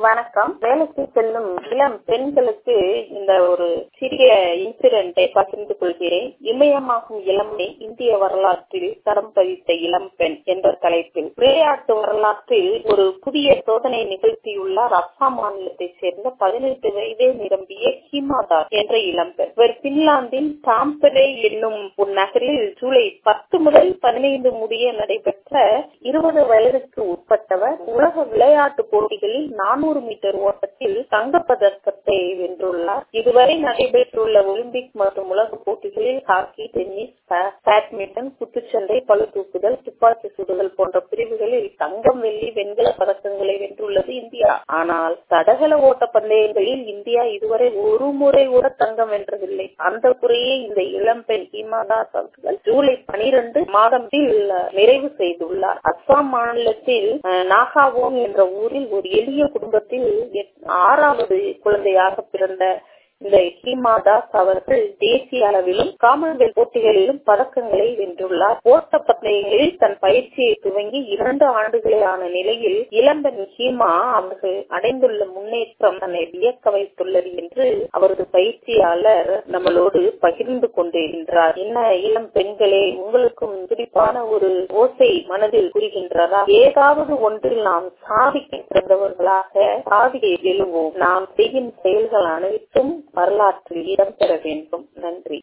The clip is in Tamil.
வணக்கம் வேலைக்கு செல்லும் இளம் பெண்களுக்கு இந்த ஒரு சிறிய இன்சிடென்ட்டை பகிர்ந்து கொள்கிறேன் இமயமாகும் இளமை இந்திய வரலாற்றில் தரம் பதித்த இளம் பெண் என்ற தலைப்பில் விளையாட்டு வரலாற்றில் ஒரு புதிய சோதனை நிகழ்த்தியுள்ளார் அஸ்ஸாம் மாநிலத்தைச் சேர்ந்த பதினெட்டு வயதே நிரம்பிய ஹிமா தாஸ் என்ற இளம்பெண் இவர் பின்லாந்தின் டாம்பரே என்னும் ஒரு நகரில் ஜூலை பத்து முதல் பதினைந்து முடிய நடைபெற்ற இருபது வயதுக்கு உட்பட்டவர் உலக விளையாட்டு போட்டிகளில் நானூறு மீட்டர் ஓட்டத்தில் தங்கப்பதக்கத்தை வென்றுள்ளார் இதுவரை நடைபெற்றுள்ள ஒலிம்பிக் மற்றும் உலக போட்டிகளில் ஹாக்கி டென்னிஸ் பேட்மிண்டன் குத்துச்சண்டை பளு தூக்குதல் துப்பாக்கி சுடுதல் போன்ற பிரிவுகளில் தங்கம் வெள்ளி வெண்கல பதக்கங்களை வென்றுள்ளது இந்தியா ஆனால் தடகள ஓட்ட பந்தயங்களில் இந்தியா இதுவரை ஒரு முறை கூட தங்கம் வென்றதில்லை அந்த குறையை இந்த இளம்பெண் ஹிமாதாஸ் அவர்கள் ஜூலை பனிரெண்டு மாதத்தில் நிறைவு செய்துள்ளார் அஸ்ஸாம் மாநிலத்தில் நாகாவோங் என்ற ஊரில் ஒரு எளிய குடும்பத்தில் ஆறாவது குழந்தையாக பிறந்த இந்த ஹீமா தாஸ் அவர்கள் தேசிய அளவிலும் காமன்வெல்த் போட்டிகளிலும் பதக்கங்களை வென்றுள்ளார் ஓட்ட பந்தயங்களில் தன் பயிற்சியை துவங்கி இரண்டு ஆண்டுகளே ஆன நிலையில் இளம்பெண் ஹீமா அவர்கள் அடைந்துள்ள முன்னேற்றம் தன்னை வியக்க வைத்துள்ளது என்று அவரது பயிற்சியாளர் நம்மளோடு பகிர்ந்து கொண்டிருக்கின்றார் என்ன இளம் பெண்களே உங்களுக்கும் துடிப்பான ஒரு ஓசை மனதில் புரிகின்றதா ஏதாவது ஒன்றில் நாம் சாதிக்க பிறந்தவர்களாக சாதிக்க எழுவோம் நாம் செய்யும் செயல்கள் அனைத்தும் வரலாற்றில் இடம்பெற வேண்டும் நன்றி